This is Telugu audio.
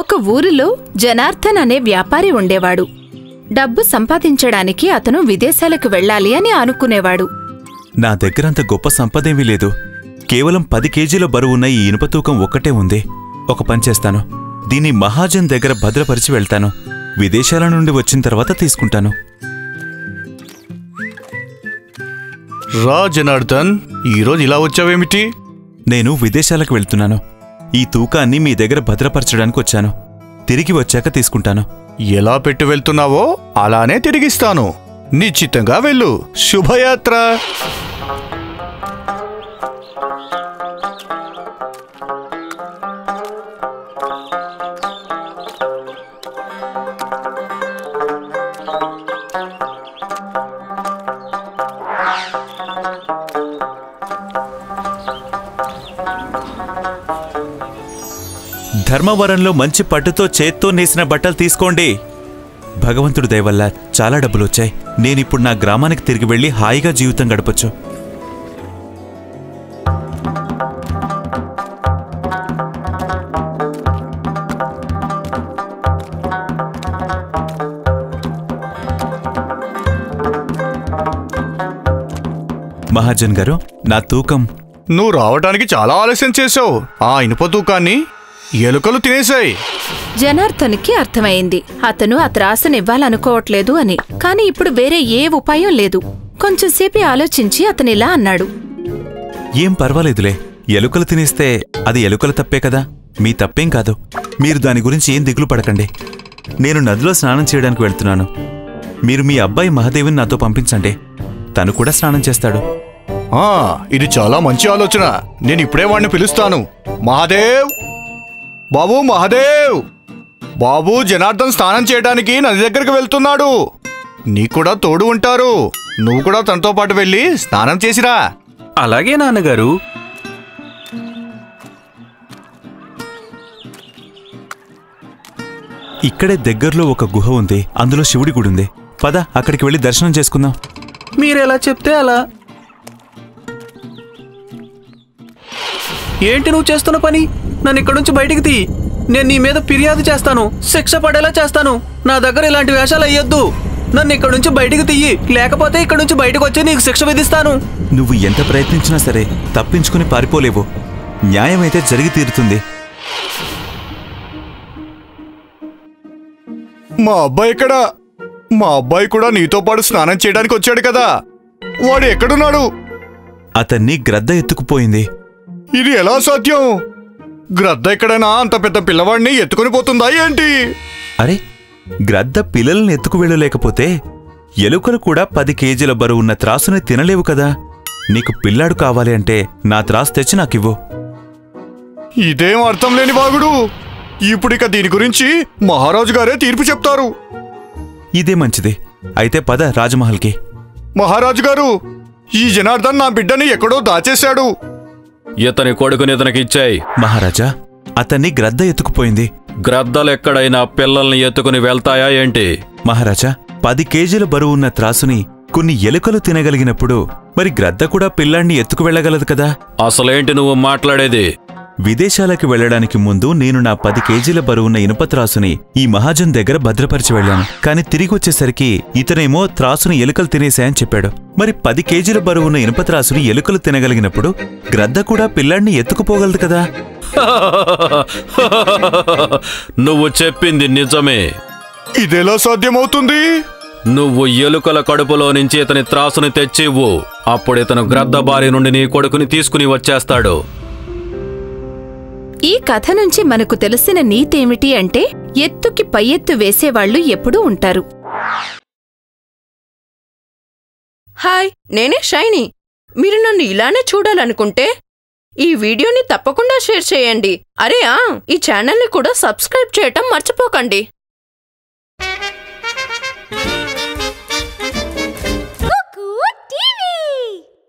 ఒక ఊరిలో జనార్దన్ అనే వ్యాపారి ఉండేవాడు డబ్బు సంపాదించడానికి అతను విదేశాలకు వెళ్ళాలి అని అనుకునేవాడు నా దగ్గరంత గొప్ప సంపదేమీ లేదు కేవలం పది కేజీల బరువున్న ఈ ఇనుప తూకం ఒక్కటే ఉంది ఒక పని చేస్తాను దీన్ని మహాజన్ దగ్గర భద్రపరిచి వెళ్తాను విదేశాల నుండి వచ్చిన తర్వాత తీసుకుంటాను రా జనార్దన్ ఈరోజు ఇలా వచ్చావేమిటి నేను విదేశాలకు వెళ్తున్నాను ఈ తూకాన్ని మీ దగ్గర భద్రపరచడానికి వచ్చాను తిరిగి వచ్చాక తీసుకుంటాను ఎలా పెట్టి వెళ్తున్నావో అలానే తిరిగిస్తాను నిశ్చితంగా వెళ్ళు శుభయాత్ర ధర్మవరంలో మంచి పట్టుతో చేత్తో నేసిన బట్టలు తీసుకోండి భగవంతుడి దయ వల్ల చాలా డబ్బులు వచ్చాయి నేనిప్పుడు నా గ్రామానికి తిరిగి వెళ్ళి హాయిగా జీవితం గడపొచ్చు మహాజన్ గారు నా తూకం నువ్వు రావడానికి చాలా ఆలస్యం చేసావు ఆ ఇనుప తూకాన్ని ఎలుకలు తినేశాయి జనార్దన్కి అర్థమైంది అతను ఆ త్రాసునివ్వాలనుకోవట్లేదు అని కాని ఇప్పుడు వేరే ఏ ఉపాయం లేదు కొంచెంసేపి ఆలోచించి అతనిలా అన్నాడు ఏం పర్వాలేదులే ఎలుకలు తినేస్తే అది ఎలుకల తప్పే కదా మీ తప్పేం కాదు మీరు దాని గురించి ఏం దిగులు పడకండి నేను నదిలో స్నానం చేయడానికి వెళ్తున్నాను మీరు మీ అబ్బాయి మహాదేవిని నాతో పంపించండి తను కూడా స్నానం చేస్తాడు ఆ ఇది చాలా మంచి ఆలోచన నేను ఇప్పుడే వాడిని పిలుస్తాను మహాదేవ్ బాబు మహాదేవ్ బాబు జనార్దన్ స్నానం చేయడానికి నది దగ్గరికి వెళ్తున్నాడు నీకు కూడా తోడు ఉంటారు నువ్వు కూడా తనతో పాటు వెళ్ళి స్నానం చేసిరా అలాగే నాన్నగారు ఇక్కడే దగ్గరలో ఒక గుహ ఉంది అందులో శివుడి గుడి ఉంది పద అక్కడికి వెళ్ళి దర్శనం చేసుకుందాం మీరెలా చెప్తే అలా ఏంటి నువ్వు చేస్తున్న పని నన్ను ఇక్కడ నుంచి బయటికి తీ నేను నీ మీద ఫిర్యాదు చేస్తాను శిక్ష పడేలా చేస్తాను నా దగ్గర ఇలాంటి వేషాలు అయ్యొద్దు నన్ను ఇక్కడ నుంచి బయటికి తీయి లేకపోతే ఇక్కడ నుంచి బయటకు వచ్చి నీకు శిక్ష విధిస్తాను నువ్వు ఎంత ప్రయత్నించినా సరే తప్పించుకుని పారిపోలేవు న్యాయమైతే జరిగి తీరుతుంది మా అబ్బాయి ఎక్కడ మా అబ్బాయి కూడా నీతో పాటు స్నానం చేయడానికి వచ్చాడు కదా వాడు ఎక్కడున్నాడు అతన్ని గ్రద్ద ఎత్తుకుపోయింది ఇది ఎలా సాధ్యం గ్రద్ద ఎక్కడైనా అంత పెద్ద పిల్లవాడిని ఎత్తుకొని పోతుందా ఏంటి అరే గ్రద్ద పిల్లల్ని ఎత్తుకు వెళ్ళలేకపోతే ఎలుకలు కూడా పది కేజీల బరువున్న త్రాసుని తినలేవు కదా నీకు పిల్లాడు కావాలి అంటే నా త్రాసు తెచ్చి నాకివ్వు ఇదేం అర్థం లేని వాగుడు ఇప్పుడిక దీని గురించి మహారాజు గారే తీర్పు చెప్తారు ఇదే మంచిది అయితే పద రాజమహల్కి మహారాజు గారు ఈ జనార్దన్ నా బిడ్డని ఎక్కడో దాచేశాడు ఇతని కొడుకుని ఇతనికి ఇచ్చాయి మహారాజా అతన్ని గ్రద్ద ఎత్తుకుపోయింది గ్రద్దలు ఎక్కడైనా పిల్లల్ని ఎత్తుకుని వెళ్తాయా ఏంటి మహారాజా పది కేజీల బరువున్న త్రాసుని కొన్ని ఎలుకలు తినగలిగినప్పుడు మరి గ్రద్ద కూడా పిల్లాన్ని ఎత్తుకు వెళ్ళగలదు కదా అసలేంటి నువ్వు మాట్లాడేది విదేశాలకు వెళ్ళడానికి ముందు నేను నా పది కేజీల బరువున్న ఇనుప త్రాసుని ఈ మహాజన్ దగ్గర భద్రపరిచి వెళ్ళాను కానీ తిరిగి వచ్చేసరికి ఇతనేమో త్రాసుని ఎలుకలు తినేశాయని చెప్పాడు మరి పది కేజీల బరువున్న ఇనుప త్రాసుని ఎలుకలు తినగలిగినప్పుడు గ్రద్ద కూడా పిల్లాడిని ఎత్తుకుపోగలదు కదా నువ్వు చెప్పింది నిజమే ఇదెలా సాధ్యమవుతుంది నువ్వు ఎలుకల కడుపులో నుంచి ఇతని త్రాసుని తెచ్చివ్వు అప్పుడు ఇతను గ్రద్ద బారి నుండి నీ కొడుకుని తీసుకుని వచ్చేస్తాడు ఈ కథ నుంచి మనకు తెలిసిన నీతేమిటి అంటే ఎత్తుకి పై ఎత్తు వేసేవాళ్లు ఎప్పుడూ ఉంటారు హాయ్ నేనే షైనీ మీరు నన్ను ఇలానే చూడాలనుకుంటే ఈ వీడియోని తప్పకుండా షేర్ చేయండి అరే ఆ ఈ ఛానల్ని కూడా సబ్స్క్రైబ్ చేయటం మర్చిపోకండి